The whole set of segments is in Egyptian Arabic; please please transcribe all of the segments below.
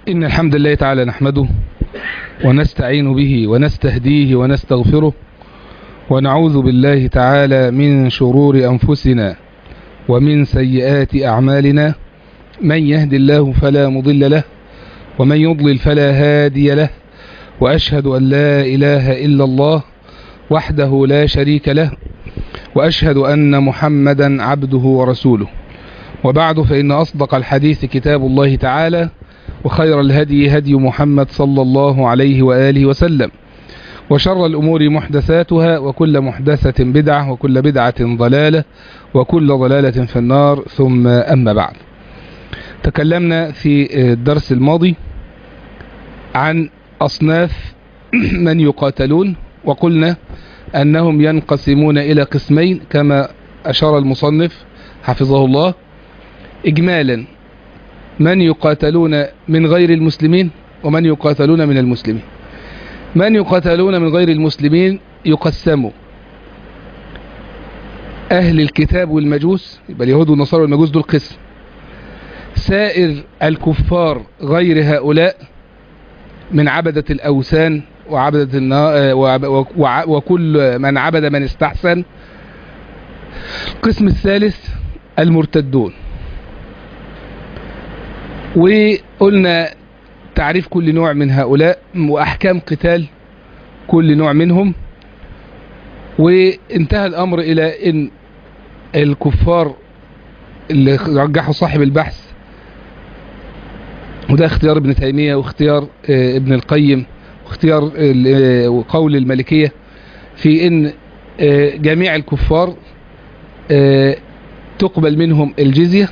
إن الحمد لله تعالى نحمده ونستعين به ونستهديه ونستغفره ونعوذ بالله تعالى من شرور أنفسنا ومن سيئات أعمالنا من يهد الله فلا مضل له ومن يضلل فلا هادي له وأشهد أن لا إله إلا الله وحده لا شريك له وأشهد أن محمدا عبده ورسوله وبعد فإن أصدق الحديث كتاب الله تعالى وخير الهدي هدي محمد صلى الله عليه وآله وسلم وشر الأمور محدثاتها وكل محدثة بدعة وكل بدعة ضلالة وكل ضلالة في النار ثم أما بعد تكلمنا في الدرس الماضي عن أصناف من يقاتلون وقلنا أنهم ينقسمون إلى قسمين كما أشار المصنف حفظه الله إجمالا من يقاتلون من غير المسلمين ومن يقاتلون من المسلمين من يقاتلون من غير المسلمين يقسموا أهل الكتاب والمجوس يبقى اليهود والنصارى والمجوس دول قسم سائر الكفار غير هؤلاء من عبدة الأوثان وعبدة النا... وكل من عبد من استحسن القسم الثالث المرتدون وقلنا تعريف كل نوع من هؤلاء وأحكام قتال كل نوع منهم وانتهى الأمر إلى أن الكفار اللي رجحوا صاحب البحث وده اختيار ابن تيمية واختيار ابن القيم واختيار قول الملكية في ان جميع الكفار تقبل منهم الجزية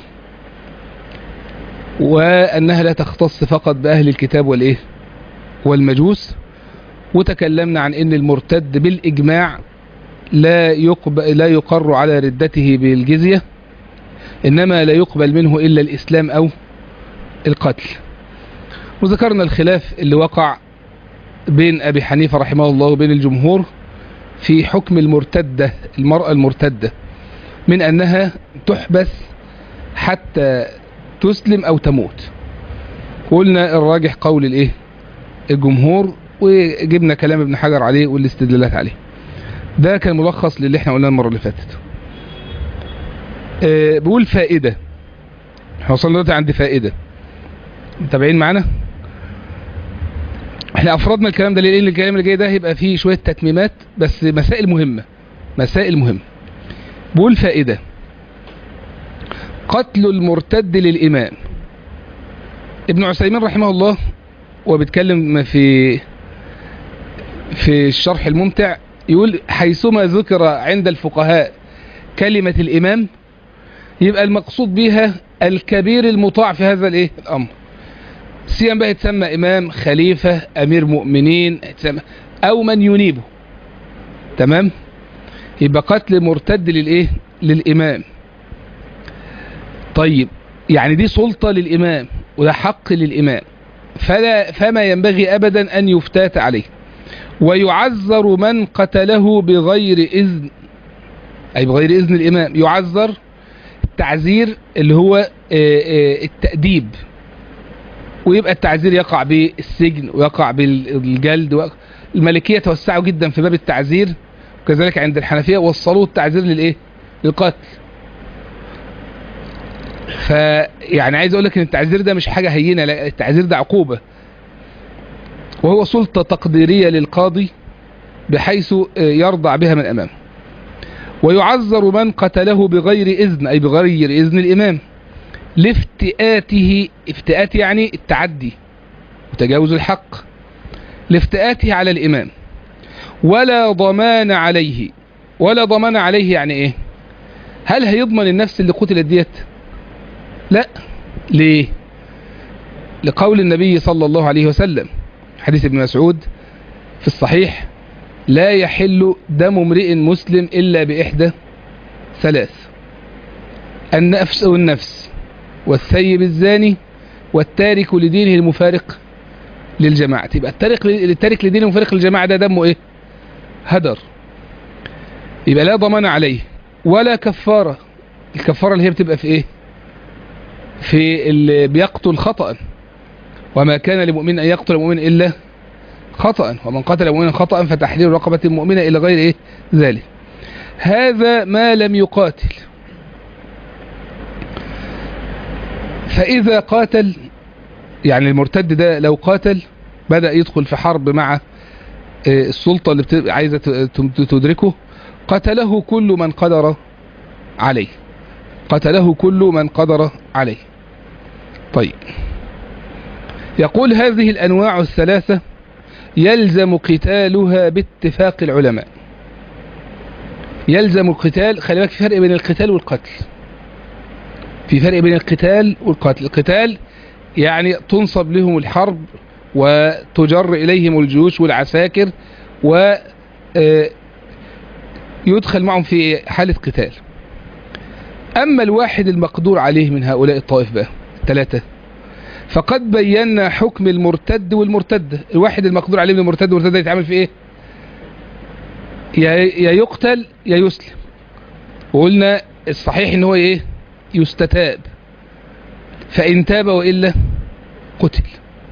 وأنها لا تختص فقط بأهل الكتاب والإيه والمجوس وتكلمنا عن أن المرتد بالإجماع لا يقبل لا يقر على ردته بالجزية إنما لا يقبل منه إلا الإسلام أو القتل وذكرنا الخلاف اللي وقع بين أبي حنيفة رحمه الله وبين الجمهور في حكم المرتدة المرأة المرتدة من أنها تحبس حتى تسلم أو تموت قلنا الراجح قول الإيه الجمهور وجبنا كلام ابن حجر عليه والاستدلالات عليه ده كان ملخص للي احنا قلناه المرة اللي فاتت أه بقول فائدة احنا وصلنا دلوقتي عند فائدة متابعين معانا احنا افرضنا الكلام ده لان الكلام اللي جاي ده هيبقى فيه شوية تتميمات بس مسائل مهمة مسائل مهمة بقول فائدة قتل المرتد للإمام ابن عثيمين رحمه الله وبيتكلم في في الشرح الممتع يقول حيثما ذكر عند الفقهاء كلمة الإمام يبقى المقصود بها الكبير المطاع في هذا الايه الأمر سيما بقى يتسمى إمام خليفة أمير مؤمنين يتسمى أو من ينيبه تمام يبقى قتل مرتد للإيه للإمام طيب يعني دي سلطة للإمام وده حق للإمام فلا فما ينبغي أبدا أن يفتات عليه ويعذر من قتله بغير إذن أي بغير إذن الإمام يعذر التعذير اللي هو التأديب ويبقى التعذير يقع بالسجن ويقع بالجلد الملكية توسعوا جدا في باب التعذير وكذلك عند الحنفية وصلوا التعذير للإيه للقتل فيعني عايز اقول لك ان التعذير ده مش حاجة هينة لا التعذير ده عقوبة وهو سلطة تقديرية للقاضي بحيث يرضع بها من امامه ويعذر من قتله بغير اذن اي بغير اذن الامام لافتئاته افتئات يعني التعدي وتجاوز الحق لافتئاته على الامام ولا ضمان عليه ولا ضمان عليه يعني ايه هل هيضمن النفس اللي قتلت ديت لا ليه لقول النبي صلى الله عليه وسلم حديث ابن مسعود في الصحيح لا يحل دم امرئ مسلم إلا بإحدى ثلاث النفس والنفس والثيب الزاني والتارك لدينه المفارق للجماعة يبقى التارك التارك لدينه المفارق للجماعة ده دمه ايه هدر يبقى لا ضمان عليه ولا كفارة الكفارة اللي هي بتبقى في ايه في اللي بيقتل خطأ وما كان لمؤمن أن يقتل مؤمن إلا خطأ ومن قتل مؤمنا خطأ فتحرير رقبة مؤمنة إلى غير إيه ذلك هذا ما لم يقاتل فإذا قاتل يعني المرتد ده لو قاتل بدأ يدخل في حرب مع آه، السلطة اللي بت- عايزة ت- ت- تدركه قتله كل من قدر عليه قتله كل من قدر عليه طيب يقول هذه الأنواع الثلاثة يلزم قتالها باتفاق العلماء يلزم القتال خلي بالك في فرق بين القتال والقتل في فرق بين القتال والقتل القتال يعني تنصب لهم الحرب وتجر إليهم الجيوش والعساكر و آه، يدخل معهم في حالة قتال أما الواحد المقدور عليه من هؤلاء الطائف بقى الثلاثة فقد بينا حكم المرتد والمرتدة الواحد المقدور عليه من المرتد والمرتدة يتعامل في ايه يا يا يقتل يا يسلم وقلنا الصحيح ان هو ايه يستتاب فإن تاب وإلا قتل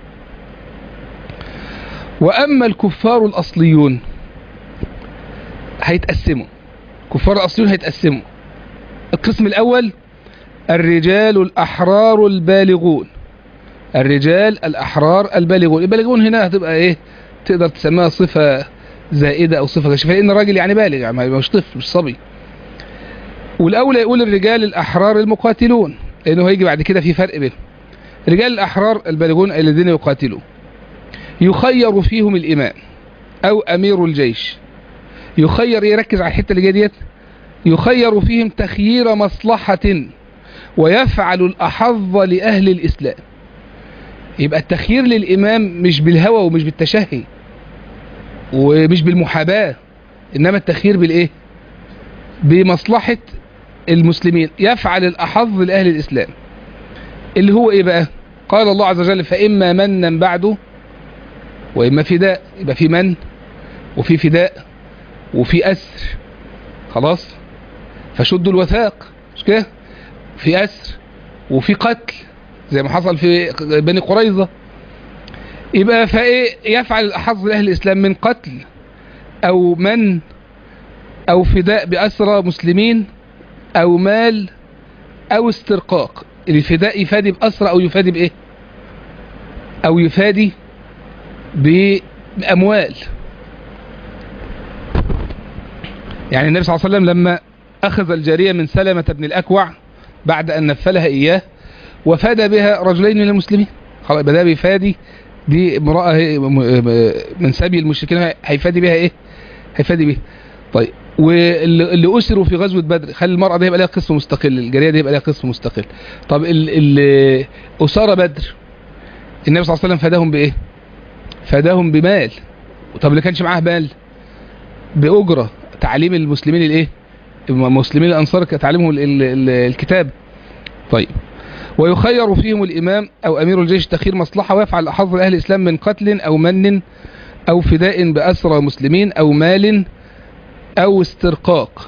وأما الكفار الأصليون هيتقسموا كفار الأصليون هيتقسموا القسم الأول الرجال الأحرار البالغون الرجال الأحرار البالغون البالغون هنا هتبقى إيه تقدر تسميها صفة زائدة أو صفة كشفة لأن الراجل يعني بالغ يعني مش طفل مش صبي والأولى يقول الرجال الأحرار المقاتلون لأنه هيجي بعد كده في فرق بينهم رجال الأحرار البالغون الذين يقاتلون يخير فيهم الإمام أو أمير الجيش يخير يركز على الحتة اللي جايه ديت يخير فيهم تخيير مصلحة ويفعل الأحظ لأهل الإسلام يبقى التخيير للإمام مش بالهوى ومش بالتشهي ومش بالمحاباة إنما التخيير بالإيه بمصلحة المسلمين يفعل الأحظ لأهل الإسلام اللي هو إيه بقى قال الله عز وجل فإما منا بعده وإما فداء يبقى في من وفي فداء وفي أسر خلاص فشدوا الوثاق مش كده في أسر وفي قتل زي ما حصل في بني قريظة يبقى فايه يفعل الأحظ لأهل الإسلام من قتل أو من أو فداء بأسرى مسلمين أو مال أو استرقاق الفداء يفادي بأسرى أو يفادي بإيه أو يفادي بأموال يعني النبي صلى الله عليه وسلم لما أخذ الجارية من سلمة بن الأكوع بعد أن نفلها إياه وفاد بها رجلين من المسلمين خلاص يبقى ده بيفادي دي امرأة هي- م- من سبي المشركين هيفادي بها إيه هيفادي بها طيب واللي اللي أسروا في غزوة بدر خلي المرأة دي يبقى لها قسم مستقل الجارية دي يبقى لها قسم مستقل طب ال- ال- أسارة بدر النبي صلى الله عليه وسلم فداهم بإيه فداهم بمال طب اللي كانش معاه مال بأجرة تعليم المسلمين الايه المسلمين الأنصار تعليمهم ال- ال- ال- الكتاب طيب ويخير فيهم الإمام أو أمير الجيش تخير مصلحة ويفعل أحظ أهل الإسلام من قتل أو من أو فداء بأسرى مسلمين أو مال أو استرقاق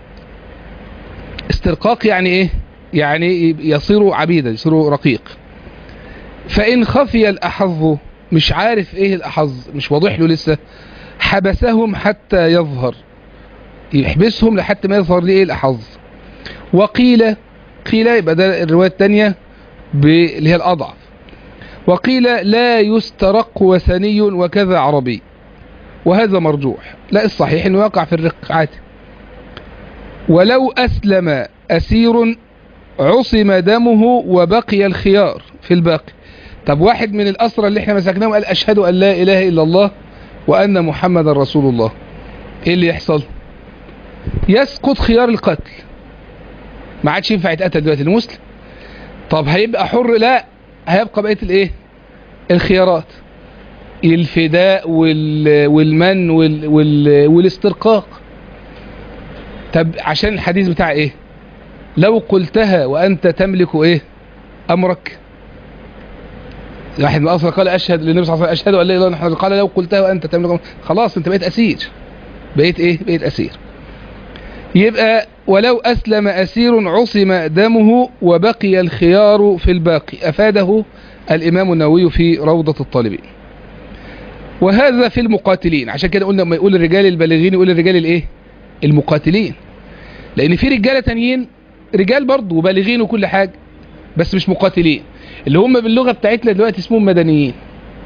استرقاق يعني إيه يعني يصيروا عبيدا يصيروا رقيق فإن خفي الأحظ مش عارف إيه الأحظ مش واضح له لسه حبسهم حتى يظهر يحبسهم لحتى ما يظهر ليه الأحظ وقيل قيل يبقى ده الرواية الثانية اللي هي الأضعف وقيل لا يسترق وثني وكذا عربي وهذا مرجوح لا الصحيح انه يقع في الرق عادي ولو أسلم أسير عصم دمه وبقي الخيار في الباقي طب واحد من الأسرى اللي احنا مسكناهم قال أشهد أن لا إله إلا الله وأن محمد رسول الله ايه اللي يحصل يسقط خيار القتل ما عادش ينفع يتقتل دلوقتي المسلم طب هيبقى حر لا هيبقى بقيه الايه الخيارات الفداء وال... والمن وال... وال... والاسترقاق طب عشان الحديث بتاع ايه لو قلتها وانت تملك ايه امرك واحد من الاصل قال اشهد للنبي صلى الله عليه وسلم اشهد ان لا اله الا الله قال لو قلتها وانت تملك أمرك. خلاص انت بقيت اسير بقيت ايه بقيت اسير يبقى ولو أسلم أسير عصم دمه وبقي الخيار في الباقي أفاده الإمام النووي في روضة الطالبين وهذا في المقاتلين عشان كده قلنا لما يقول الرجال البالغين يقول الرجال الايه المقاتلين لان في رجاله تانيين رجال برضه وبالغين وكل حاجه بس مش مقاتلين اللي هم باللغه بتاعتنا دلوقتي اسمهم مدنيين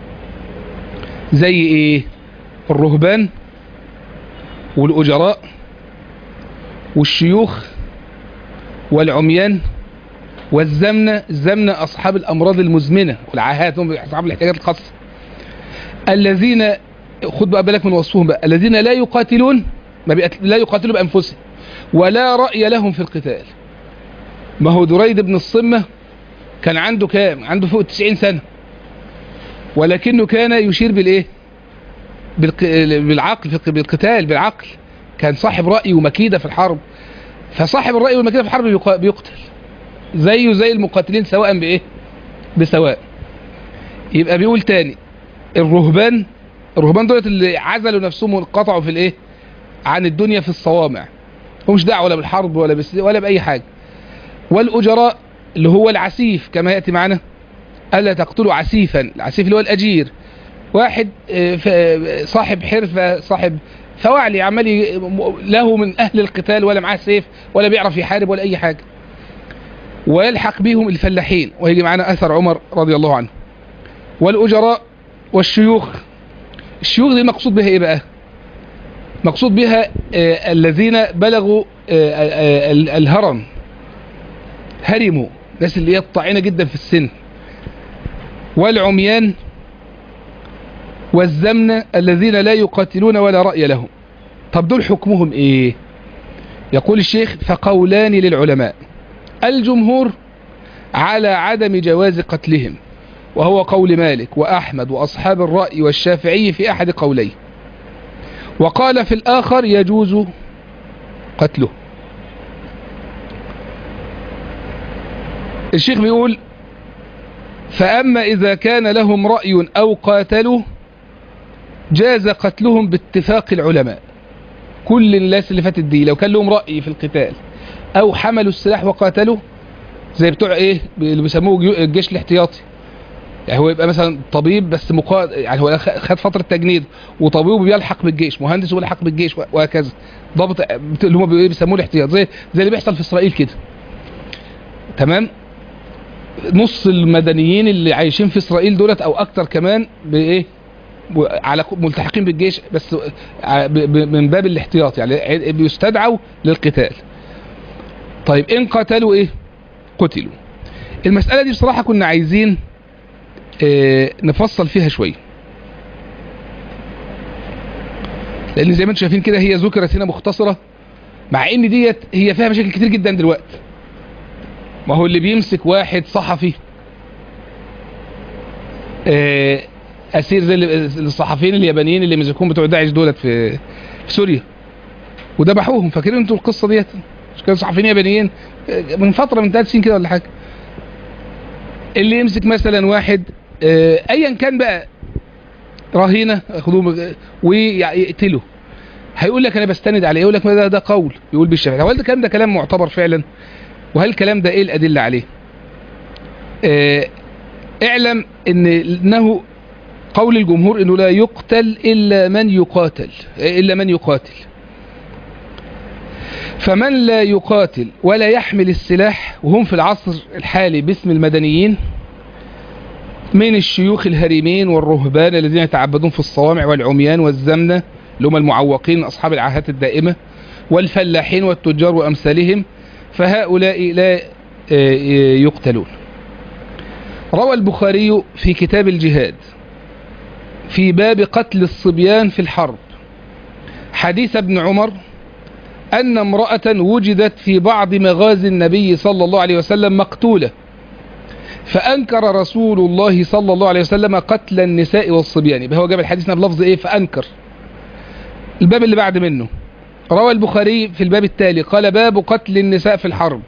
زي ايه الرهبان والاجراء والشيوخ والعميان والزمنة الزمنة أصحاب الأمراض المزمنة والعاهات هم أصحاب الاحتياجات الخاصة الذين خد بقى بالك من وصفهم بقى الذين لا يقاتلون ما بيقت... لا يقاتلوا بأنفسهم ولا رأي لهم في القتال ما هو دريد بن الصمة كان عنده كام عنده فوق 90 سنة ولكنه كان يشير بالايه بالق... بالعقل في بالقتال بالعقل كان صاحب رأي ومكيدة في الحرب فصاحب الرأي والمكيدة في الحرب بيق... بيقتل زيه زي المقاتلين سواء بايه بسواء يبقى بيقول تاني الرهبان الرهبان دولت اللي عزلوا نفسهم وانقطعوا في الايه عن الدنيا في الصوامع ومش دعوه ولا بالحرب ولا بس ولا باي حاجه والاجراء اللي هو العسيف كما ياتي معنا الا تقتلوا عسيفا العسيف اللي هو الاجير واحد صاحب حرفه صاحب فواعلي عمال له من اهل القتال ولا معاه سيف ولا بيعرف يحارب ولا اي حاجه ويلحق بهم الفلاحين ويجي معنا اثر عمر رضي الله عنه والاجراء والشيوخ الشيوخ دي مقصود بها ايه بقى مقصود بها آه الذين بلغوا آه آه الهرم هرموا الناس اللي هي الطاعنه جدا في السن والعميان والزمنة الذين لا يقاتلون ولا رأي لهم طب دول حكمهم ايه يقول الشيخ فقولان للعلماء الجمهور على عدم جواز قتلهم وهو قول مالك وأحمد وأصحاب الرأي والشافعي في أحد قوليه وقال في الآخر يجوز قتله الشيخ بيقول فأما إذا كان لهم رأي أو قاتلوا جاز قتلهم باتفاق العلماء كل الناس اللي فاتت دي لو كان لهم رأي في القتال أو حملوا السلاح وقاتلوا زي بتوع إيه اللي بيسموه الجيش الاحتياطي يعني هو يبقى مثلا طبيب بس مقا... يعني هو خد فتره تجنيد وطبيب بيلحق بالجيش مهندس ويلحق بالجيش وهكذا ضابط اللي هم بيسموه الاحتياط زي زي اللي بيحصل في اسرائيل كده تمام نص المدنيين اللي عايشين في اسرائيل دولت او اكتر كمان بايه على ملتحقين بالجيش بس من باب الاحتياط يعني بيستدعوا للقتال طيب ان قتلوا ايه قتلوا المسألة دي بصراحة كنا عايزين اه نفصل فيها شوية لان زي ما انتم شايفين كده هي ذكرت هنا مختصرة مع ان ديت هي فيها مشاكل كتير جدا دلوقتي ما هو اللي بيمسك واحد صحفي اه اسير زي الصحفيين اليابانيين اللي مسكوهم بتوع داعش دولت في في سوريا وذبحوهم فاكرين انتوا القصه ديت مش كانوا صحفيين يابانيين من فتره من ثلاث سنين كده ولا حاجه اللي يمسك مثلا واحد اه ايا كان بقى رهينه ياخدوه ويقتله هيقول لك انا بستند عليه يقول لك ما ده, ده قول يقول بالشافعي هل ده كلام ده كلام معتبر فعلا وهل الكلام ده ايه الادله عليه اه اعلم ان انه قول الجمهور انه لا يقتل الا من يقاتل الا من يقاتل فمن لا يقاتل ولا يحمل السلاح وهم في العصر الحالي باسم المدنيين من الشيوخ الهرمين والرهبان الذين يتعبدون في الصوامع والعميان والزمنة اللي هم المعوقين أصحاب العاهات الدائمة والفلاحين والتجار وأمثالهم فهؤلاء لا يقتلون روى البخاري في كتاب الجهاد في باب قتل الصبيان في الحرب حديث ابن عمر أن امرأة وجدت في بعض مغازي النبي صلى الله عليه وسلم مقتولة فأنكر رسول الله صلى الله عليه وسلم قتل النساء والصبيان يبقى هو جاب الحديث بلفظ ايه فأنكر الباب اللي بعد منه روى البخاري في الباب التالي قال باب قتل النساء في الحرب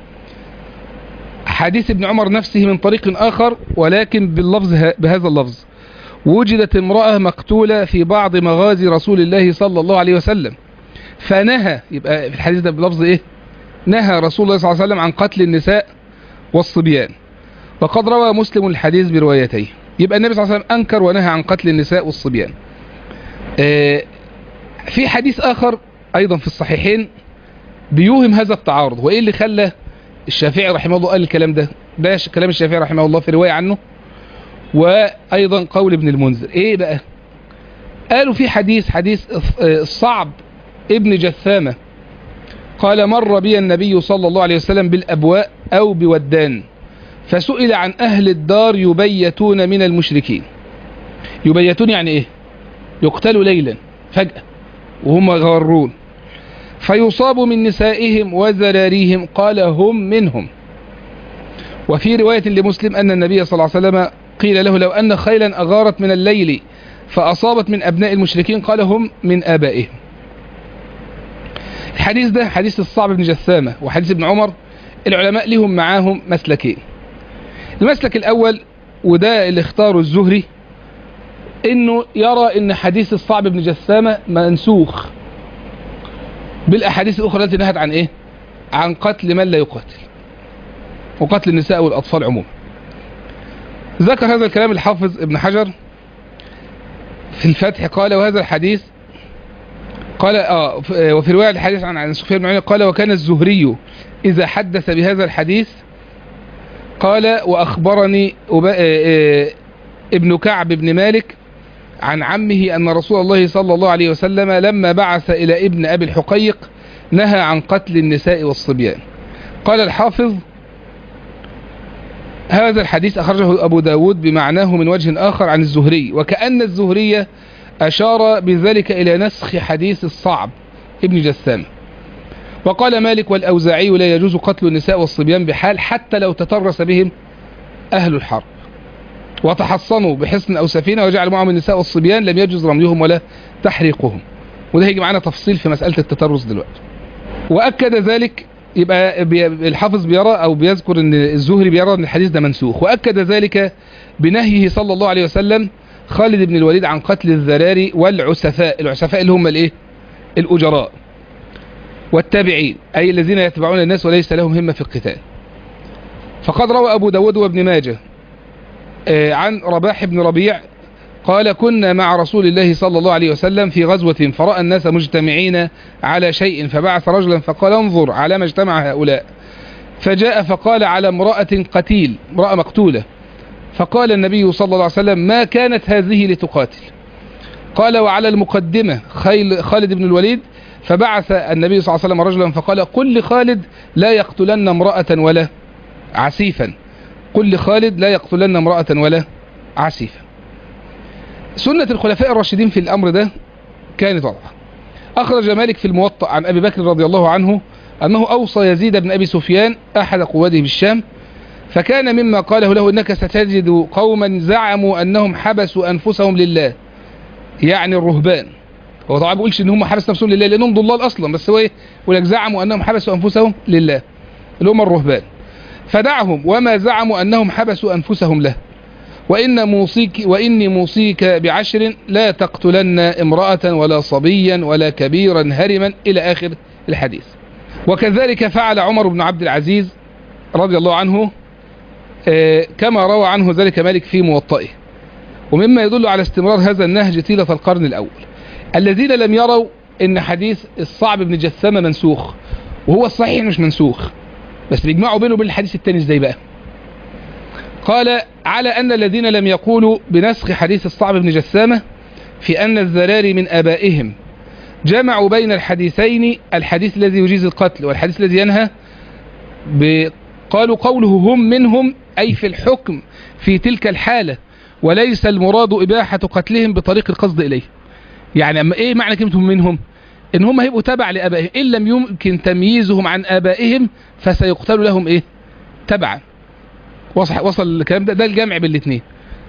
حديث ابن عمر نفسه من طريق آخر ولكن باللفظ بهذا اللفظ وجدت امرأة مقتولة في بعض مغازي رسول الله صلى الله عليه وسلم فنهى يبقى في الحديث ده بلفظ ايه نهى رسول الله صلى الله عليه وسلم عن قتل النساء والصبيان وقد روى مسلم الحديث بروايتيه يبقى النبي صلى الله عليه وسلم أنكر ونهى عن قتل النساء والصبيان آه في حديث آخر أيضا في الصحيحين بيوهم هذا التعارض وإيه اللي خلى الشافعي رحمه الله قال الكلام ده ده كلام الشافعي رحمه الله في رواية عنه وأيضا قول ابن المنذر إيه بقى قالوا في حديث حديث الصعب ابن جثامة قال مر بي النبي صلى الله عليه وسلم بالأبواء أو بودان فسئل عن أهل الدار يبيتون من المشركين يبيتون يعني إيه يقتلوا ليلا فجأة وهم غارون فيصاب من نسائهم وذراريهم قال هم منهم وفي رواية لمسلم أن النبي صلى الله عليه وسلم قيل له لو أن خيلا أغارت من الليل فأصابت من أبناء المشركين قال هم من آبائهم الحديث ده حديث الصعب بن جثامة وحديث ابن عمر العلماء لهم معاهم مسلكين المسلك الأول وده اللي اختاره الزهري انه يرى ان حديث الصعب بن جثامة منسوخ بالاحاديث الاخرى التي نهت عن ايه عن قتل من لا يقاتل وقتل النساء والاطفال عموما ذكر هذا الكلام الحافظ ابن حجر في الفتح قال وهذا الحديث قال اه وفي رواية الحديث عن عن سفيان بن عيينة قال وكان الزهري إذا حدث بهذا الحديث قال وأخبرني ابن كعب بن مالك عن عمه أن رسول الله صلى الله عليه وسلم لما بعث إلى ابن أبي الحقيق نهى عن قتل النساء والصبيان قال الحافظ هذا الحديث أخرجه أبو داود بمعناه من وجه آخر عن الزهري وكأن الزهري أشار بذلك إلى نسخ حديث الصعب ابن جثام وقال مالك والأوزاعي لا يجوز قتل النساء والصبيان بحال حتى لو تترس بهم أهل الحرب وتحصنوا بحصن أو سفينة وجعل معهم النساء والصبيان لم يجوز رميهم ولا تحريقهم وده هيجي معنا تفصيل في مسألة التترس دلوقتي وأكد ذلك يبقى الحافظ بيرى أو بيذكر أن الزهري بيرى أن الحديث ده منسوخ وأكد ذلك بنهيه صلى الله عليه وسلم خالد بن الوليد عن قتل الذراري والعسفاء العسفاء اللي هم الايه الأجراء والتابعين أي الذين يتبعون الناس وليس لهم همة في القتال فقد روى أبو داود وابن ماجه عن رباح بن ربيع قال كنا مع رسول الله صلى الله عليه وسلم في غزوة فرأى الناس مجتمعين على شيء فبعث رجلا فقال انظر على ما اجتمع هؤلاء فجاء فقال على امرأة قتيل امرأة مقتولة فقال النبي صلى الله عليه وسلم ما كانت هذه لتقاتل قال وعلى المقدمة خالد بن الوليد فبعث النبي صلى الله عليه وسلم رجلا فقال قل لخالد لا يقتلن امرأة ولا عسيفا قل لخالد لا يقتلن امرأة ولا عسيفا سنة الخلفاء الراشدين في الأمر ده كانت واضحة أخرج مالك في الموطأ عن أبي بكر رضي الله عنه أنه أوصى يزيد بن أبي سفيان أحد قواده بالشام فكان مما قاله له إنك ستجد قوما زعموا أنهم حبسوا أنفسهم لله يعني الرهبان هو طبعا بيقولش ان هم حبسوا نفسهم لله لانهم ضلال اصلا بس هو ايه يقول لك زعموا انهم حبسوا انفسهم لله اللي هم الرهبان فدعهم وما زعموا انهم حبسوا انفسهم له وإن موصيك وإني موصيك بعشر لا تقتلن امرأة ولا صبيا ولا كبيرا هرما إلى آخر الحديث وكذلك فعل عمر بن عبد العزيز رضي الله عنه كما روى عنه ذلك مالك في موطئه ومما يدل على استمرار هذا النهج طيلة القرن الأول الذين لم يروا ان حديث الصعب بن جثامة منسوخ وهو الصحيح مش منسوخ بس بيجمعوا بينه وبين الحديث التاني ازاي بقى قال على أن الذين لم يقولوا بنسخ حديث الصعب بن جثامة في أن الذراري من آبائهم جمعوا بين الحديثين الحديث الذي يجيز القتل والحديث الذي ينهى قالوا قوله هم منهم أي في الحكم في تلك الحالة وليس المراد إباحة قتلهم بطريق القصد إليه يعني أما إيه معنى كلمة منهم إن هم هيبقوا تبع لآبائهم إن لم يمكن تمييزهم عن آبائهم فسيقتل لهم إيه تبعا وصل, وصل الكلام ده ده الجمع بالاثنين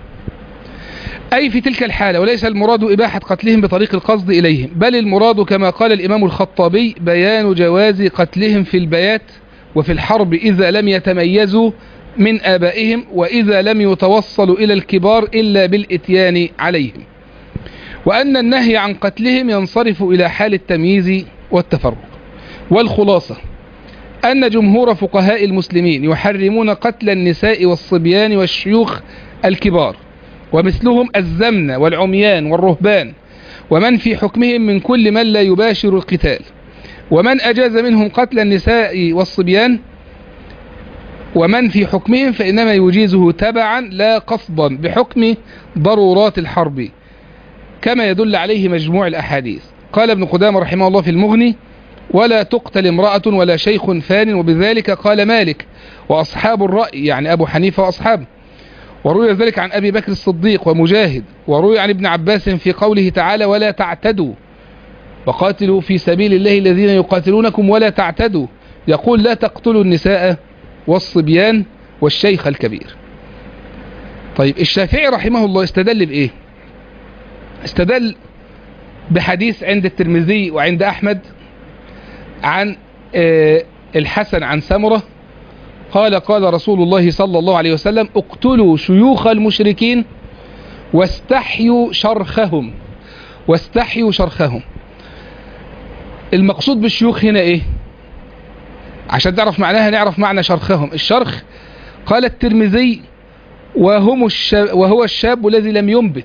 أي في تلك الحالة وليس المراد إباحة قتلهم بطريق القصد إليهم بل المراد كما قال الإمام الخطابي بيان جواز قتلهم في البيات وفي الحرب إذا لم يتميزوا من آبائهم وإذا لم يتوصلوا إلى الكبار إلا بالإتيان عليهم وأن النهي عن قتلهم ينصرف إلى حال التمييز والتفرق والخلاصة أن جمهور فقهاء المسلمين يحرمون قتل النساء والصبيان والشيوخ الكبار ومثلهم الزمن والعميان والرهبان ومن في حكمهم من كل من لا يباشر القتال ومن أجاز منهم قتل النساء والصبيان ومن في حكمهم فإنما يجيزه تبعا لا قصدا بحكم ضرورات الحرب كما يدل عليه مجموع الأحاديث قال ابن قدامة رحمه الله في المغني ولا تقتل امرأة ولا شيخ فان وبذلك قال مالك وأصحاب الرأي يعني أبو حنيفة وأصحابه وروي ذلك عن أبي بكر الصديق ومجاهد وروي عن ابن عباس في قوله تعالى ولا تعتدوا وقاتلوا في سبيل الله الذين يقاتلونكم ولا تعتدوا يقول لا تقتلوا النساء والصبيان والشيخ الكبير طيب الشافعي رحمه الله استدل بإيه استدل بحديث عند الترمذي وعند أحمد عن الحسن عن سمرة قال قال رسول الله صلى الله عليه وسلم اقتلوا شيوخ المشركين واستحيوا شرخهم واستحيوا شرخهم المقصود بالشيوخ هنا ايه عشان تعرف معناها نعرف معنى شرخهم الشرخ قال الترمذي وهم الشاب وهو الشاب الذي لم ينبت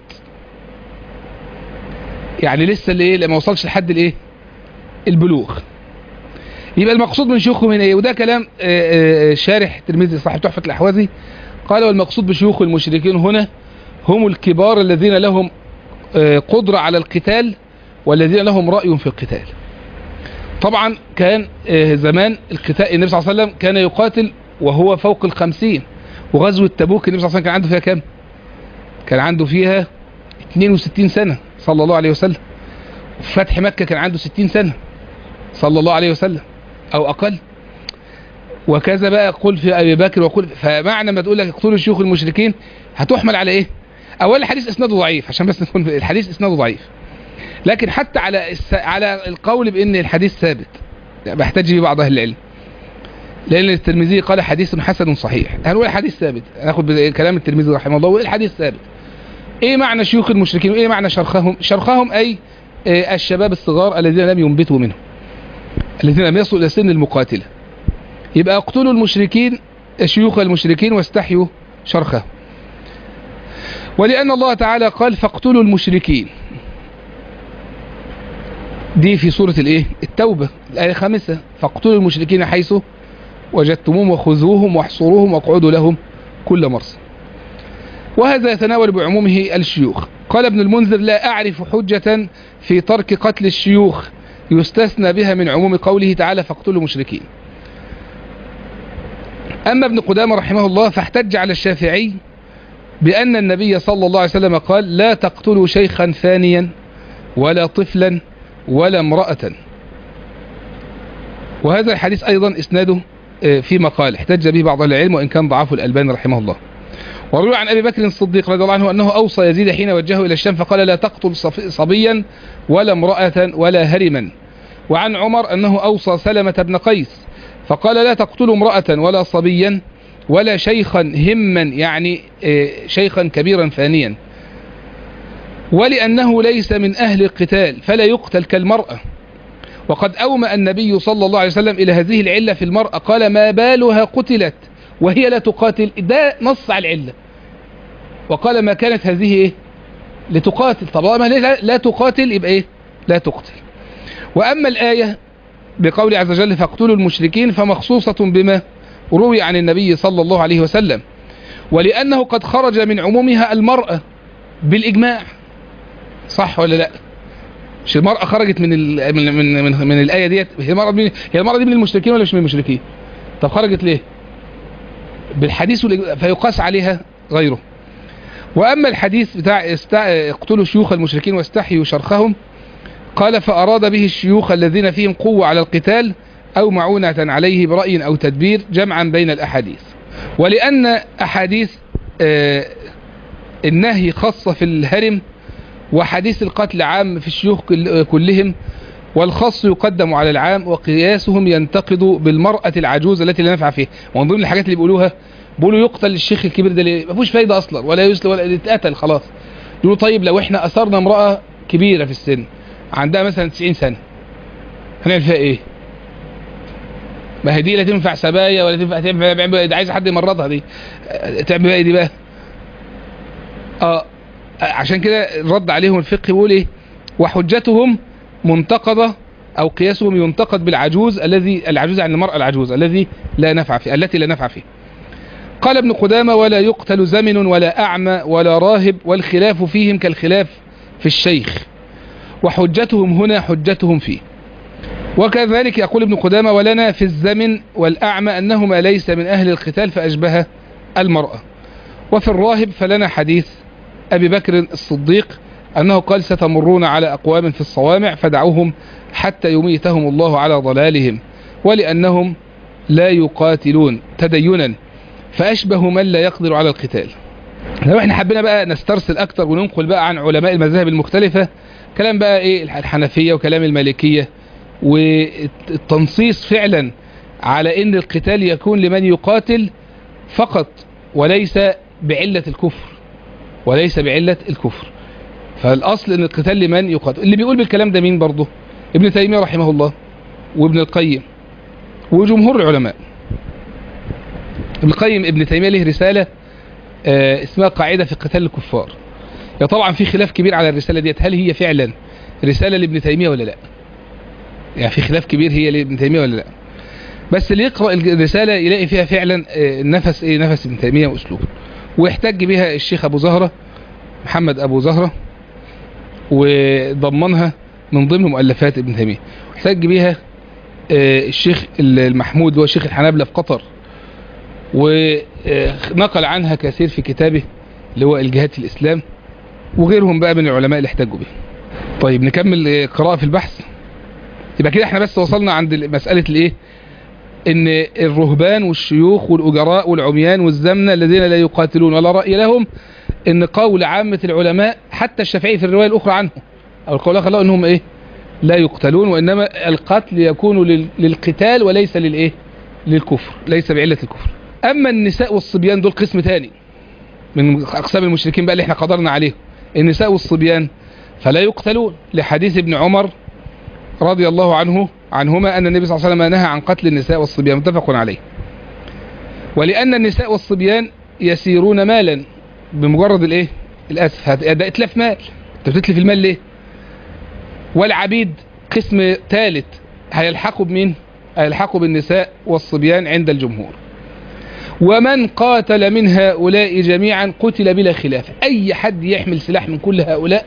يعني لسه اللي ايه ما وصلش لحد الايه البلوغ يبقى المقصود من شيوخهم هنا ايه وده كلام شارح ترمذي صاحب تحفة الاحوازي قال والمقصود بشيوخ المشركين هنا هم الكبار الذين لهم قدرة على القتال والذين لهم رأي في القتال طبعا كان زمان القتال النبي صلى الله عليه وسلم كان يقاتل وهو فوق الخمسين وغزوة تبوك النبي صلى الله عليه وسلم كان عنده فيها كام كان عنده فيها 62 سنة صلى الله عليه وسلم فتح مكة كان عنده 60 سنة صلى الله عليه وسلم او اقل وكذا بقى قل في ابي بكر وقل فمعنى ما تقول لك اقتلوا شيوخ المشركين هتحمل على ايه اولا الحديث اسناده ضعيف عشان بس نكون الحديث اسناده ضعيف لكن حتى على الس... على القول بان الحديث ثابت بحتاج به بعض اهل العلم لان الترمذي قال حديث حسن صحيح هنقول الحديث ثابت ناخد كلام الترمذي رحمه الله والحديث ثابت ايه معنى شيوخ المشركين وايه معنى شرخهم شرخهم اي إيه الشباب الصغار الذين لم ينبتوا منهم الذين لم يصلوا الى سن المقاتله يبقى اقتلوا المشركين شيوخ المشركين واستحيوا شرخهم ولأن الله تعالى قال فاقتلوا المشركين دي في سورة الايه التوبة الآية الخامسة فاقتلوا المشركين حيث وجدتموهم وخذوهم واحصروهم واقعدوا لهم كل مرصد وهذا يتناول بعمومه الشيوخ قال ابن المنذر لا أعرف حجة في ترك قتل الشيوخ يستثنى بها من عموم قوله تعالى فاقتلوا المشركين أما ابن قدامة رحمه الله فاحتج على الشافعي بأن النبي صلى الله عليه وسلم قال لا تقتلوا شيخا ثانيا ولا طفلا ولا امرأة وهذا الحديث أيضا إسناده في مقال احتج به بعض العلم وإن كان ضعفه الألباني رحمه الله وروي عن أبي بكر الصديق رضي الله عنه أنه أوصى يزيد حين وجهه إلى الشام فقال لا تقتل صبيا ولا امرأة ولا هرما وعن عمر أنه أوصى سلمة بن قيس فقال لا تقتلوا امرأة ولا صبيا ولا شيخا هما يعني شيخا كبيرا فانيا ولأنه ليس من أهل القتال فلا يقتل كالمرأة وقد أومأ النبي صلى الله عليه وسلم إلى هذه العلة في المرأة قال ما بالها قتلت وهي لا تقاتل ده نص على العلة وقال ما كانت هذه إيه لتقاتل طبعا لا, لا تقاتل يبقى إيه لا تقتل وأما الآية بقول عز وجل فاقتلوا المشركين فمخصوصة بما روي عن النبي صلى الله عليه وسلم ولأنه قد خرج من عمومها المرأة بالإجماع صح ولا لا مش المرأة خرجت من ال من من من, من الآية ديت هي المرأة دي هي المرأة دي من المشركين ولا مش من المشركين طب خرجت ليه بالحديث فيقاس عليها غيره وأما الحديث بتاع اقتلوا شيوخ المشركين واستحيوا شرخهم قال فأراد به الشيوخ الذين فيهم قوة على القتال أو معونة عليه برأي أو تدبير جمعا بين الأحاديث ولأن أحاديث آه النهي خاصة في الهرم وحديث القتل عام في الشيوخ كلهم والخاص يقدم على العام وقياسهم ينتقد بالمرأة العجوز التي لا نفع فيها ومن ضمن الحاجات اللي بيقولوها بيقولوا يقتل الشيخ الكبير ده ليه ما فيهوش فايدة أصلا ولا يسل ولا يتقتل خلاص يقولوا طيب لو احنا أثرنا امرأة كبيرة في السن عندها مثلا 90 سنة هنعمل فيها ايه ما هي دي لا تنفع سبايا ولا تنفع تنفع ده عايز حد يمرضها دي تعمل بقى ايه دي بقى اه عشان كده الرد عليهم الفقه بيقول ايه وحجتهم منتقضة او قياسهم ينتقد بالعجوز الذي العجوز عن المرأة العجوز الذي لا نفع فيه التي لا نفع فيه قال ابن قدامة ولا يقتل زمن ولا أعمى ولا راهب والخلاف فيهم كالخلاف في الشيخ وحجتهم هنا حجتهم فيه وكذلك يقول ابن قدامة ولنا في الزمن والأعمى أنهما ليس من أهل القتال فأشبه المرأة وفي الراهب فلنا حديث أبي بكر الصديق أنه قال ستمرون على أقوام في الصوامع فدعوهم حتى يميتهم الله على ضلالهم ولأنهم لا يقاتلون تدينا فأشبه من لا يقدر على القتال لو احنا حبينا بقى نسترسل أكتر وننقل بقى عن علماء المذاهب المختلفة كلام بقى ايه الحنفية وكلام المالكية والتنصيص فعلا على ان القتال يكون لمن يقاتل فقط وليس بعلة الكفر وليس بعلة الكفر فالأصل ان القتال لمن يقاتل اللي بيقول بالكلام ده مين برضه ابن تيمية رحمه الله وابن القيم وجمهور العلماء ابن القيم ابن تيمية له رسالة آه اسمها قاعدة في قتال الكفار يا طبعا في خلاف كبير على الرسالة ديت هل هي فعلا رسالة لابن تيمية ولا لا يعني في خلاف كبير هي لابن تيمية ولا لا بس اللي يقرأ الرسالة يلاقي فيها فعلا آه نفس ايه نفس ابن تيمية واسلوبه ويحتج بها الشيخ ابو زهرة محمد ابو زهرة وضمنها من ضمن مؤلفات ابن تيمية واحتج بها آه الشيخ المحمود هو شيخ الحنابلة في قطر ونقل عنها كثير في كتابه اللي هو الجهاد في الإسلام وغيرهم بقى من العلماء اللي احتجوا به طيب نكمل قراءة في البحث يبقى كده احنا بس وصلنا عند مسألة الايه ان الرهبان والشيوخ والأجراء والعميان والزمنة الذين لا يقاتلون ولا رأي لهم ان قول عامة العلماء حتى الشافعي في الرواية الأخرى عنه أو القول الآخر انهم ايه لا يقتلون وإنما القتل يكون للقتال وليس للايه للكفر ليس بعلة الكفر أما النساء والصبيان دول قسم تاني من أقسام المشركين بقى اللي احنا قدرنا عليه النساء والصبيان فلا يقتلون لحديث ابن عمر رضي الله عنه عنهما أن النبي صلى الله عليه وسلم نهى عن قتل النساء والصبيان متفق عليه ولأن النساء والصبيان يسيرون مالا بمجرد الايه الأسف ده اتلاف مال انت بتتلف المال ليه والعبيد قسم ثالث هيلحقوا بمين هيلحقوا بالنساء والصبيان عند الجمهور ومن قاتل من هؤلاء جميعا قتل بلا خلاف أي حد يحمل سلاح من كل هؤلاء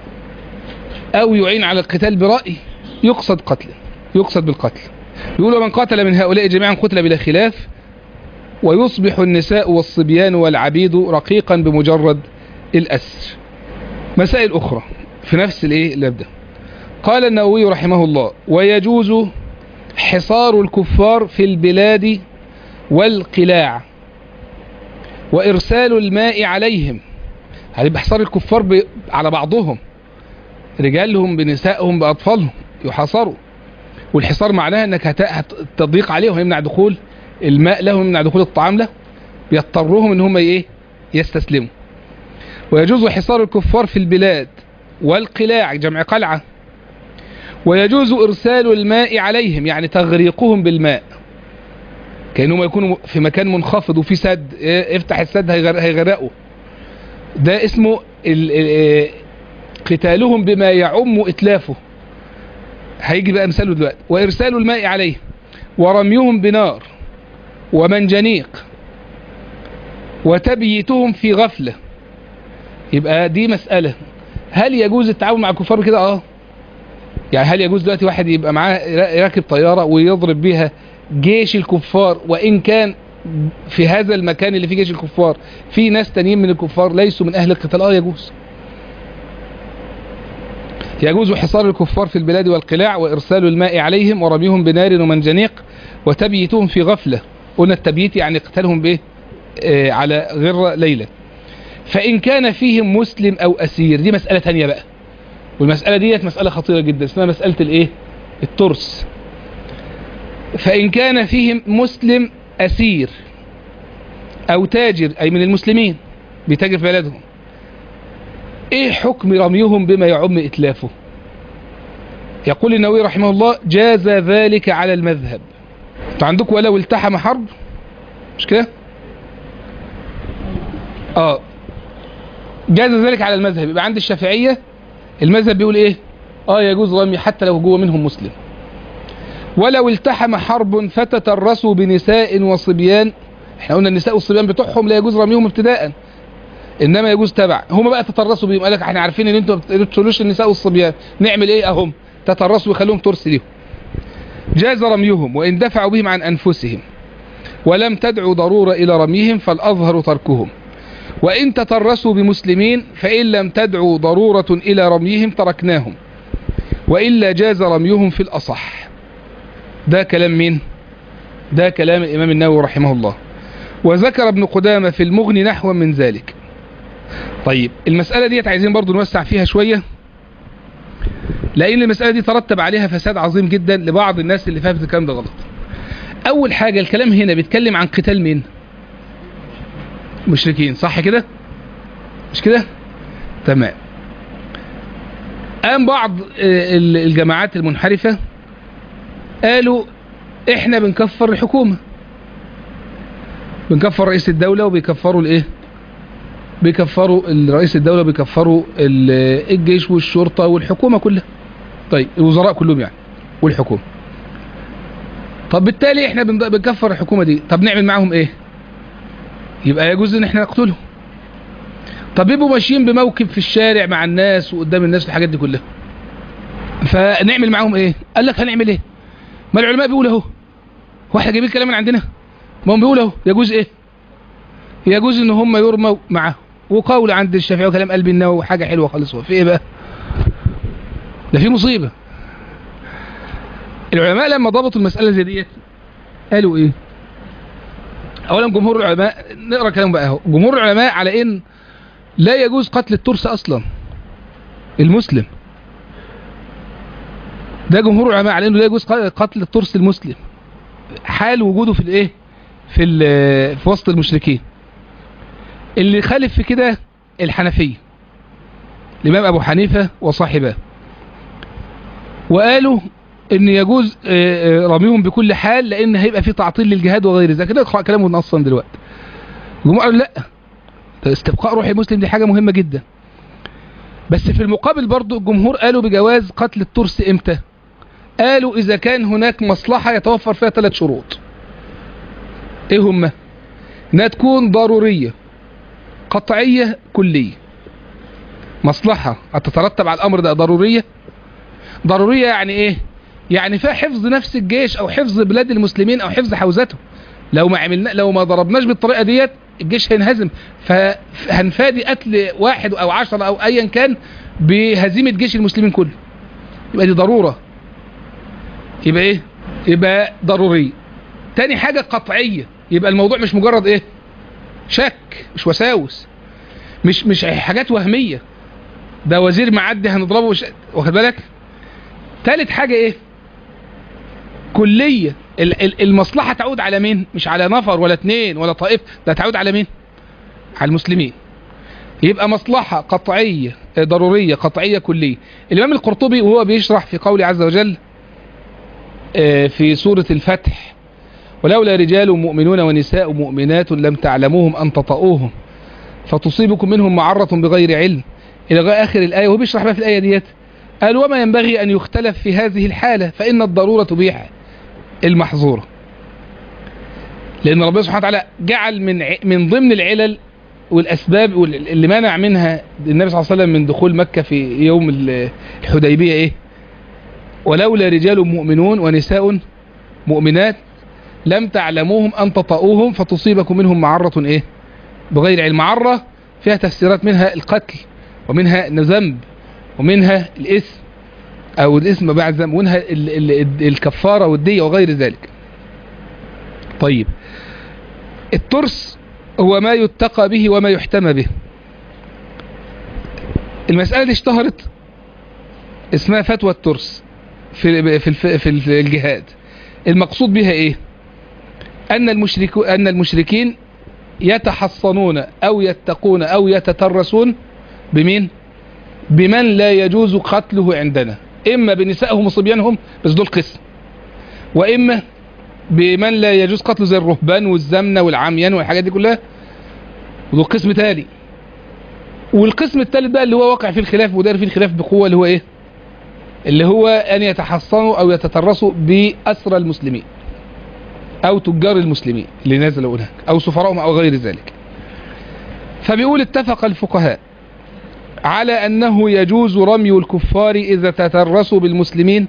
أو يعين على القتال برأي يقصد قتله يقصد بالقتل يقول ومن قاتل من هؤلاء جميعا قتل بلا خلاف ويصبح النساء والصبيان والعبيد رقيقا بمجرد الأسر مسائل أخرى في نفس الايه الابدا قال النووي رحمه الله ويجوز حصار الكفار في البلاد والقلاع وإرسال الماء عليهم هيبقى حصار الكفار ب... على بعضهم رجالهم بنسائهم بأطفالهم يحاصروا والحصار معناه انك هت... هتضيق عليهم يمنع دخول الماء لهم يمنع دخول الطعام له بيضطرهم ان هم ايه يستسلموا ويجوز حصار الكفار في البلاد والقلاع جمع قلعة ويجوز ارسال الماء عليهم يعني تغريقهم بالماء كأنهم يكونوا في مكان منخفض وفي سد افتح السد هيغرقوا ده اسمه ال... ال... قتالهم بما يعم اتلافه هيجي بقى مثاله دلوقتي وارسال الماء عليه ورميهم بنار ومنجنيق وتبييتهم في غفلة يبقى دي مسألة هل يجوز التعاون مع الكفار كده اه يعني هل يجوز دلوقتي واحد يبقى معاه راكب طيارة ويضرب بيها جيش الكفار وإن كان في هذا المكان اللي فيه جيش الكفار في ناس تانيين من الكفار ليسوا من أهل القتال اه يجوز يجوز حصار الكفار في البلاد والقلاع وإرسال الماء عليهم ورميهم بنار ومنجنيق وتبييتهم في غفلة قلنا التبييت يعني قتالهم به آه على غر ليلة فإن كان فيهم مسلم أو أسير دي مسألة تانية بقى والمسألة ديت مسألة خطيرة جدا اسمها مسألة الايه الترس فإن كان فيهم مسلم أسير أو تاجر أي من المسلمين بيتاجر في بلدهم ايه حكم رميهم بما يعم اتلافه يقول النووي رحمه الله جاز ذلك على المذهب انتوا عندكم ولو التحم حرب مش كده اه جاز ذلك على المذهب يبقى عند الشافعية المذهب بيقول ايه اه يجوز رمي حتى لو جوه منهم مسلم ولو التحم حرب فتترسوا بنساء وصبيان احنا قلنا النساء والصبيان بتوعهم لا يجوز رميهم ابتداء انما يجوز تبع هم بقى تترسوا بيهم قال لك احنا عارفين ان انتوا ما بتقتلوش النساء والصبيان نعمل ايه اهم تترسوا ويخلوهم ترس ليهم جاز رميهم وان دفعوا بهم عن انفسهم ولم تدعو ضرورة الى رميهم فالاظهر تركهم وإن تترسوا بمسلمين فإن لم تدعوا ضرورة إلى رميهم تركناهم وإلا جاز رميهم في الأصح ده كلام مين ده كلام الإمام النووي رحمه الله وذكر ابن قدامة في المغني نحو من ذلك طيب المسألة دي عايزين برضو نوسع فيها شوية لأن المسألة دي ترتب عليها فساد عظيم جدا لبعض الناس اللي فهمت الكلام ده غلط أول حاجة الكلام هنا بيتكلم عن قتال مين مشركين صح كده مش كده تمام قام بعض الجماعات المنحرفة قالوا احنا بنكفر الحكومة بنكفر رئيس الدولة وبيكفروا الايه بيكفروا رئيس الدولة بيكفروا الجيش والشرطة والحكومة كلها طيب الوزراء كلهم يعني والحكومة طب بالتالي احنا بنكفر الحكومة دي طب نعمل معاهم ايه يبقى يجوز ان احنا نقتلهم طب يبقوا ماشيين بموكب في الشارع مع الناس وقدام الناس والحاجات دي كلها فنعمل معاهم ايه قال لك هنعمل ايه ما العلماء بيقولوا اهو واحنا جايبين الكلام من عندنا ما هم بيقولوا اهو يجوز ايه يجوز ان هم يرموا معاه وقول عند الشافعي وكلام قلب النووي وحاجه حلوه خالص في ايه بقى ده في مصيبه العلماء لما ضبطوا المساله زي ديت قالوا ايه اولا جمهور العلماء نقرا كلام بقى اهو جمهور العلماء على ان لا يجوز قتل الترس اصلا المسلم ده جمهور العلماء على انه لا يجوز قتل الترس المسلم حال وجوده في الايه في في وسط المشركين اللي خالف في كده الحنفيه الامام ابو حنيفه وصاحبه وقالوا ان يجوز رميهم بكل حال لان هيبقى في تعطيل للجهاد وغير ذلك كده اقرا كلامهم اصلا دلوقتي الجمهور قالوا لا استبقاء روح المسلم دي حاجه مهمه جدا بس في المقابل برضو الجمهور قالوا بجواز قتل الترس امتى قالوا اذا كان هناك مصلحه يتوفر فيها ثلاث شروط ايه هما انها تكون ضروريه قطعيه كليه مصلحه هتترتب على الامر ده ضروريه ضروريه يعني ايه يعني فيها حفظ نفس الجيش او حفظ بلاد المسلمين او حفظ حوزته لو ما عملنا لو ما ضربناش بالطريقه ديت الجيش هينهزم فهنفادي قتل واحد او عشرة او ايا كان بهزيمه جيش المسلمين كله يبقى دي ضروره يبقى ايه يبقى ضروري تاني حاجه قطعيه يبقى الموضوع مش مجرد ايه شك مش وساوس مش مش حاجات وهميه ده وزير معدي هنضربه وش... واخد بالك تالت حاجه ايه كلية المصلحة تعود على مين مش على نفر ولا اتنين ولا طائف ده تعود على مين على المسلمين يبقى مصلحة قطعية ضرورية قطعية كلية الإمام القرطبي وهو بيشرح في قوله عز وجل في سورة الفتح ولولا رجال مؤمنون ونساء مؤمنات لم تعلموهم أن تطؤوهم فتصيبكم منهم معرة بغير علم إلى آخر الآية وهو بيشرح بقى في الآية ديت قال وما ينبغي أن يختلف في هذه الحالة فإن الضرورة تبيح المحظورة لأن ربنا سبحانه وتعالى جعل من من ضمن العلل والأسباب اللي منع منها النبي صلى الله عليه وسلم من دخول مكة في يوم الحديبية إيه ولولا رجال مؤمنون ونساء مؤمنات لم تعلموهم أن تطؤوهم فتصيبكم منهم معرة إيه بغير علم معرة فيها تفسيرات منها القتل ومنها ذنب ومنها الاسم او الاسم بعد ذنب ومنها ال ال الكفارة والدية وغير ذلك طيب الترس هو ما يتقى به وما يحتمى به المسألة دي اشتهرت اسمها فتوى الترس في في في الجهاد المقصود بها ايه ان المشرك ان المشركين يتحصنون او يتقون او يتترسون بمين بمن لا يجوز قتله عندنا إما بنسائهم وصبيانهم بس دول قسم وإما بمن لا يجوز قتله زي الرهبان والزمنة والعميان والحاجات دي كلها ودول قسم تاني والقسم الثالث بقى اللي هو واقع فيه الخلاف ودار فيه الخلاف بقوة اللي هو ايه اللي هو ان يتحصنوا او يتترسوا بأسرى المسلمين او تجار المسلمين اللي نزلوا هناك او سفراءهم او غير ذلك فبيقول اتفق الفقهاء على انه يجوز رمي الكفار اذا تترسوا بالمسلمين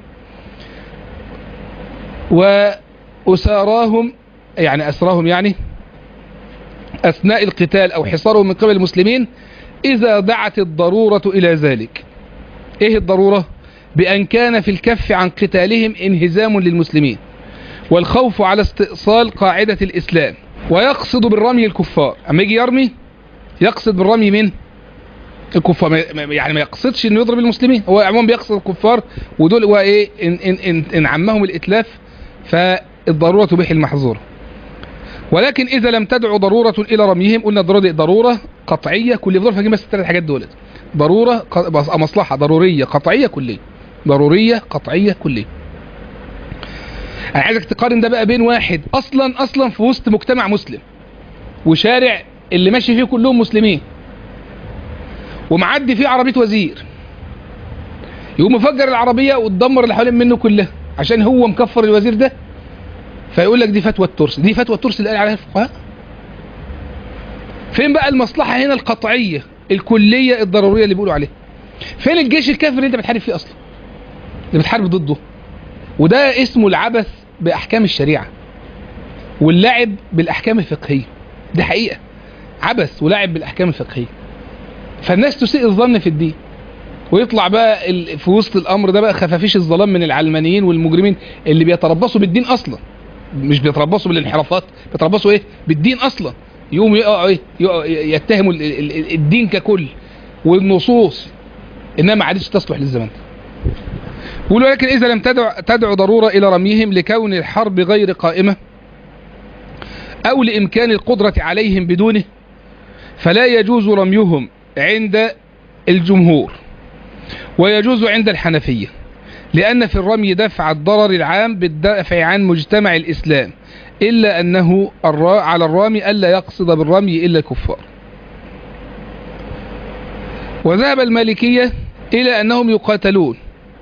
واساراهم يعني اسراهم يعني اثناء القتال او حصارهم من قبل المسلمين اذا دعت الضرورة الى ذلك ايه الضرورة بان كان في الكف عن قتالهم انهزام للمسلمين والخوف على استئصال قاعدة الاسلام ويقصد بالرمي الكفار اما يجي يرمي يقصد بالرمي من الكفار ما- ما- يعني ما يقصدش انه يضرب المسلمين هو عموما بيقصد الكفار ودول هو ايه ان, إن, إن, إن عمهم الاتلاف فالضرورة تبيح المحظور ولكن اذا لم تدعو ضرورة الى رميهم قلنا الضرورة دي ضرورة قطعية كلية ضرورة فاجي بس الثلاث حاجات دولت ضرورة ق- بس- مصلحة ضرورية قطعية كلية ضرورية قطعية كلية انا عايزك تقارن ده بقى بين واحد اصلا اصلا في وسط مجتمع مسلم وشارع اللي ماشي فيه كلهم مسلمين ومعدي فيه عربية وزير يقوم مفجر العربية وتدمر اللي حوالين منه كلها عشان هو مكفر الوزير ده فيقول لك دي فتوى الترس دي فتوى الترس اللي قال عليها الفقهاء فين بقى المصلحة هنا القطعية الكلية الضرورية اللي بيقولوا عليها فين الجيش الكافر اللي انت بتحارب فيه اصلا اللي بتحارب ضده وده اسمه العبث باحكام الشريعة واللعب بالاحكام الفقهية دي حقيقة عبث ولعب بالاحكام الفقهية فالناس تسيء الظن في الدين ويطلع بقى ال- في وسط الامر ده بقى خفافيش الظلام من العلمانيين والمجرمين اللي بيتربصوا بالدين اصلا مش بيتربصوا بالانحرافات بيتربصوا ايه بالدين اصلا يقوموا يقعوا ايه يقعوا يتهموا ال- ال- ال- الدين ككل والنصوص انها ما عادتش تصلح للزمان ده يقول ولكن اذا لم تدع تدعو ضروره الى رميهم لكون الحرب غير قائمه او لامكان القدره عليهم بدونه فلا يجوز رميهم عند الجمهور ويجوز عند الحنفية لأن في الرمي دفع الضرر العام بالدفع عن مجتمع الإسلام إلا أنه الرا على الرامي ألا يقصد بالرمي إلا الكفار وذهب المالكية إلى أنهم يقاتلون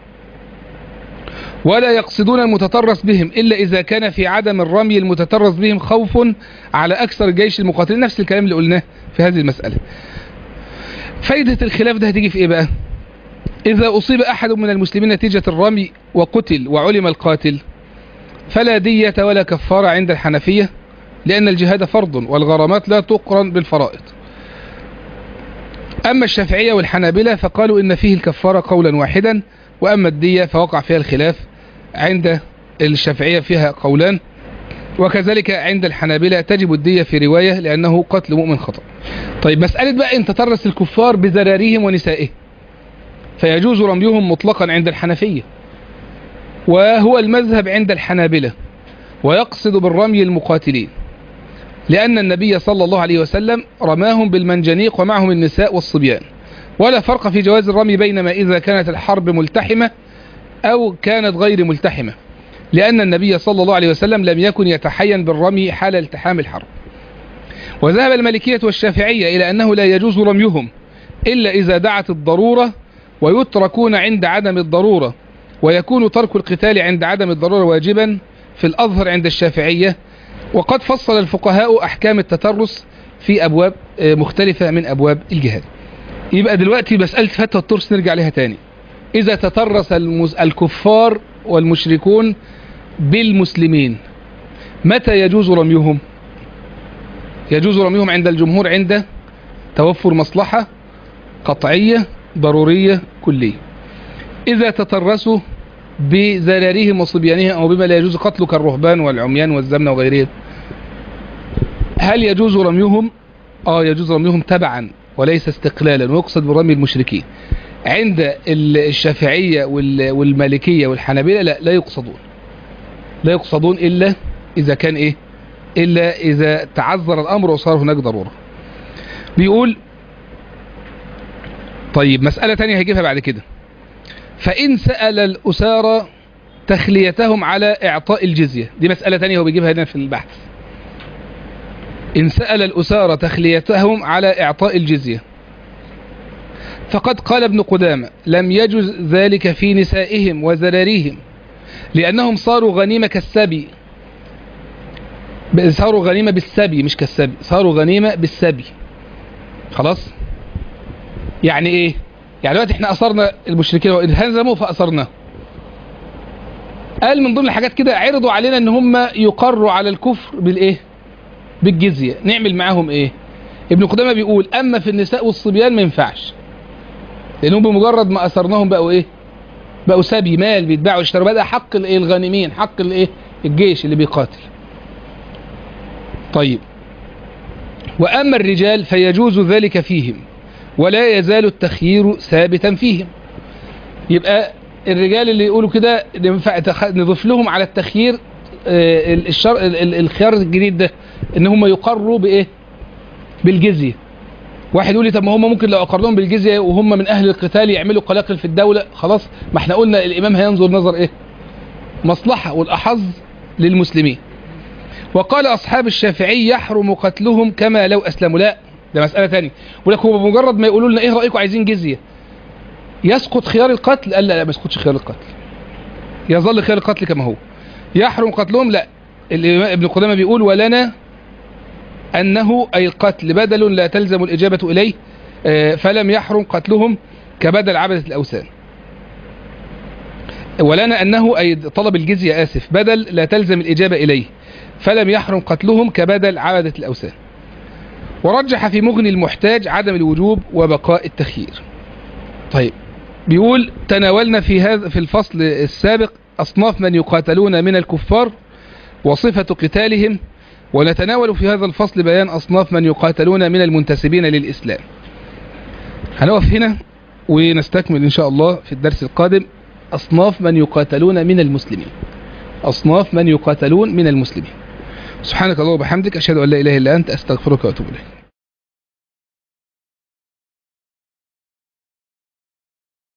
ولا يقصدون المتطرس بهم إلا إذا كان في عدم الرمي المتطرس بهم خوف على أكثر جيش المقاتلين نفس الكلام اللي قلناه في هذه المسألة فايدة الخلاف ده هتيجي في إيه بقى إذا أصيب أحد من المسلمين نتيجة الرمي وقتل وعلم القاتل فلا دية ولا كفارة عند الحنفية لأن الجهاد فرض والغرامات لا تقرن بالفرائض أما الشافعية والحنابلة فقالوا إن فيه الكفارة قولا واحدا وأما الدية فوقع فيها الخلاف عند الشافعية فيها قولان وكذلك عند الحنابلة تجب الدية في رواية لأنه قتل مؤمن خطأ طيب مسألة بقى ان تطرس الكفار بذراريهم ونسائهم فيجوز رميهم مطلقا عند الحنفية وهو المذهب عند الحنابلة ويقصد بالرمي المقاتلين لأن النبي صلى الله عليه وسلم رماهم بالمنجنيق ومعهم النساء والصبيان ولا فرق في جواز الرمي بينما إذا كانت الحرب ملتحمة أو كانت غير ملتحمة لأن النبي صلى الله عليه وسلم لم يكن يتحين بالرمي حال التحام الحرب وذهب المالكية والشافعية إلى أنه لا يجوز رميهم إلا إذا دعت الضرورة ويتركون عند عدم الضرورة ويكون ترك القتال عند عدم الضرورة واجبا في الأظهر عند الشافعية وقد فصل الفقهاء أحكام التترس في أبواب آه، مختلفة من أبواب الجهاد يبقى دلوقتي مسألة فتوى الترس نرجع لها تاني إذا تترس المس- الكفار والمشركون بالمسلمين متى يجوز رميهم يجوز رميهم عند الجمهور عند توفر مصلحة قطعية ضرورية كلية إذا تطرسوا بذراريهم وصبيانهم أو بما لا يجوز قتله كالرهبان والعميان والزمن وغيرهم هل يجوز رميهم آه يجوز رميهم تبعا وليس استقلالا ويقصد برمي المشركين عند ال- الشافعية وال- والمالكية والحنابلة لا لا يقصدون لا يقصدون إلا إذا كان إيه إلا إذا تعذر الأمر وصار هناك ضرورة بيقول طيب مسألة تانية هيجيبها بعد كده فإن سأل الأسارة تخليتهم على إعطاء الجزية دي مسألة تانية هو بيجيبها هنا في البحث إن سأل الأسارة تخليتهم على إعطاء الجزية فقد قال ابن قدامة لم يجز ذلك في نسائهم وزراريهم لأنهم صاروا غنيمة كالسبي صاروا غنيمة بالسبي مش كالسبي صاروا غنيمة بالسبي خلاص يعني ايه يعني دلوقتي احنا أصرنا المشركين وانهزموا فأصرناه قال من ضمن الحاجات كده عرضوا علينا ان هم يقروا على الكفر بالايه بالجزية نعمل معاهم ايه ابن قدامة بيقول اما في النساء والصبيان ما ينفعش لانهم بمجرد ما اثرناهم بقوا ايه بقوا سبي مال بيتباعوا ويشتروا بدا حق الايه الغانمين حق الايه الجيش اللي بيقاتل طيب واما الرجال فيجوز ذلك فيهم ولا يزال التخيير ثابتا فيهم يبقى الرجال اللي يقولوا كده ينفع نضيف لهم على التخيير آه، الشر... الخيار الجديد ده ان هم يقروا بايه بالجزيه واحد يقول لي طب ما هم ممكن لو اقرهم بالجزيه وهم من اهل القتال يعملوا قلاقل في الدوله خلاص ما احنا قلنا الامام هينظر نظر ايه مصلحه والاحظ للمسلمين وقال اصحاب الشافعي يحرم قتلهم كما لو اسلموا لا ده مساله ثانيه يقول لك هو بمجرد ما يقولوا لنا ايه رايكم عايزين جزيه يسقط خيار القتل قال لا لا ما يسقطش خيار القتل يظل خيار القتل كما هو يحرم قتلهم لا الإمام ابن قدامة بيقول ولنا أنه أي القتل بدل لا تلزم الإجابة إليه آه، فلم يحرم قتلهم كبدل عبدة الأوثان ولنا أنه أي طلب الجزية آسف بدل لا تلزم الإجابة إليه فلم يحرم قتلهم كبدل عبدة الأوثان ورجح في مغني المحتاج عدم الوجوب وبقاء التخيير طيب بيقول تناولنا في هذا في الفصل السابق أصناف من يقاتلون من الكفار وصفة قتالهم ونتناول في هذا الفصل بيان أصناف من يقاتلون من المنتسبين للإسلام هنقف هنا ونستكمل إن شاء الله في الدرس القادم أصناف من يقاتلون من المسلمين أصناف من يقاتلون من المسلمين سبحانك الله وبحمدك أشهد أن لا إله إلا أنت أستغفرك وأتوب إليك